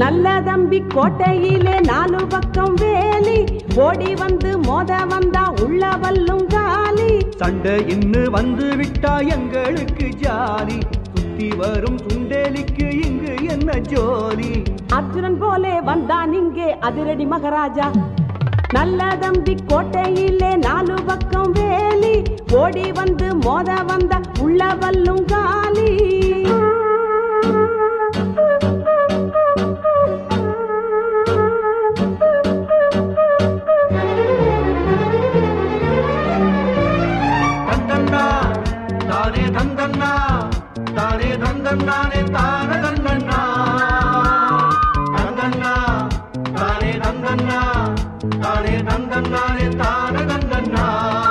நல்ல தம்பி கோட்டையிலே நாலு பக்கம் வேலி ஓடி வந்து மோத வந்தா உள்ள வல்லும் காலி சண்டை இன்னு வந்து விட்டா எங்களுக்கு ஜாலி சுத்தி வரும் சுண்டேலிக்கு இங்கு என்ன ஜோலி அர்ஜுனன் போலே வந்தான் இங்கே அதிரடி மகாராஜா நல்ல தம்பி கோட்டையிலே நாலு பக்கம் வேலி ஓடி வந்து மோத வந்த உள்ள வல்லும் காலி தந்தன்னா தானே தந்தன்னா தானே தந்தன்னானே தான தந்தன்னா தந்தன்னா தானே தந்தன்னா தானே தந்தன்னானே தான தந்தன்னா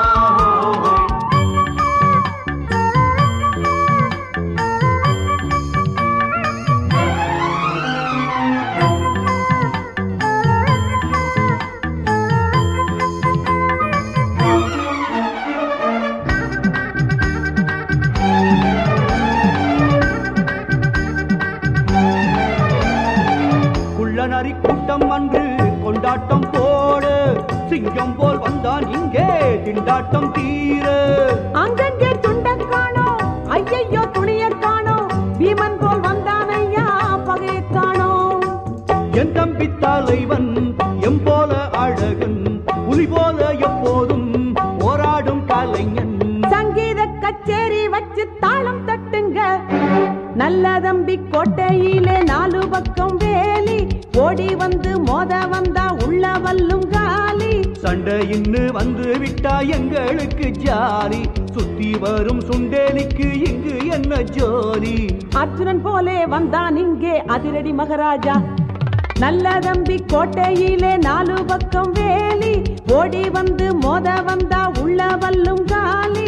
குள்ளநரி கூட்டம் அன்று கொண்டாட்டம் போடு சிங்கம் போல் வந்தான் இங்கே திண்டாட்டம் தீர அங்கங்கே துண்ட காணோம் ஐயையோ துணிய காணோம் பீமன் போல் வந்தான் ஐயா பகைய காணோம் என் தம்பி தலைவன் எம் போல அழகன் புலி போல எப்போதும் போராடும் கலைஞன் சங்கீத கச்சேரி வச்சு தாளம் தட்டுங்க நல்ல தம்பி கோட்டையிலே நாலு பக்கம் வேலி ஓடி வந்து மோத வந்தா உள்ள வல்லும் காலி சண்டை இன்னு வந்து விட்டா எங்களுக்கு ஜாலி சுத்தி வரும் சுண்டேலிக்கு இங்கு என்ன ஜோலி அர்ஜுனன் போலே வந்தான் இங்கே அதிரடி மகாராஜா நல்ல தம்பி கோட்டையிலே நாலு பக்கம் வேலி ஓடி வந்து மோத வந்தா உள்ள வல்லும் காலி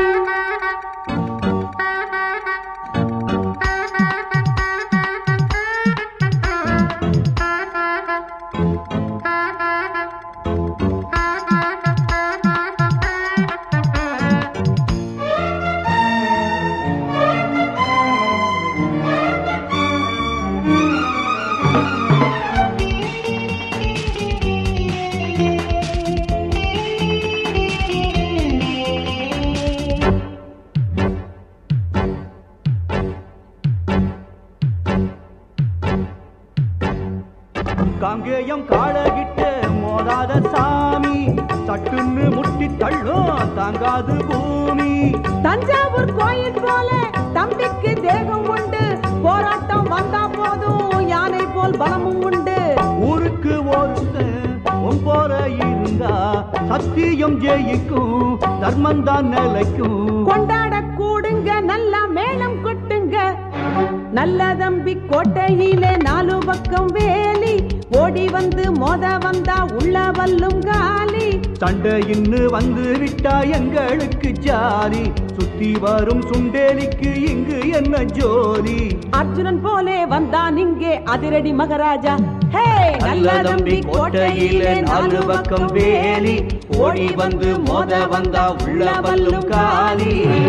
காங்கேயம் காளகிட்ட மோதாத சாமி சட்டுன்னு முட்டி தள்ளும் தாங்காது பூமி தஞ்சாவூர் கோயில் போல தம்பிக்கு தேகம் உண்டு போராட்டம் வந்தா போதும் யானை போல் பலமும் உண்டு ஊருக்கு ஒருத்தன் உன் போல இருந்தா சத்தியம் ஜெயிக்கும் தர்மந்தான் நிலைக்கும் கொண்டாட கூடுங்க நல்லா மேளம் கொட்டுங்க நல்ல தம்பி கோட்டையிலே நாலு பக்கம் வேலி ஓடி வந்து மோத வந்தா உள்ள வல்லும் காலி சண்டை இன்னு வந்து விட்டா எங்களுக்கு ஜாலி சுத்தி வரும் சுண்டேலிக்கு இங்கு என்ன ஜோலி அர்ஜுனன் போலே வந்தான் இங்கே அதிரடி மகாராஜா ஹே நல்ல தம்பி கோட்டையிலே நாலு பக்கம் வேலி ஓடி வந்து மோத வந்தா உள்ள வல்லும் காலி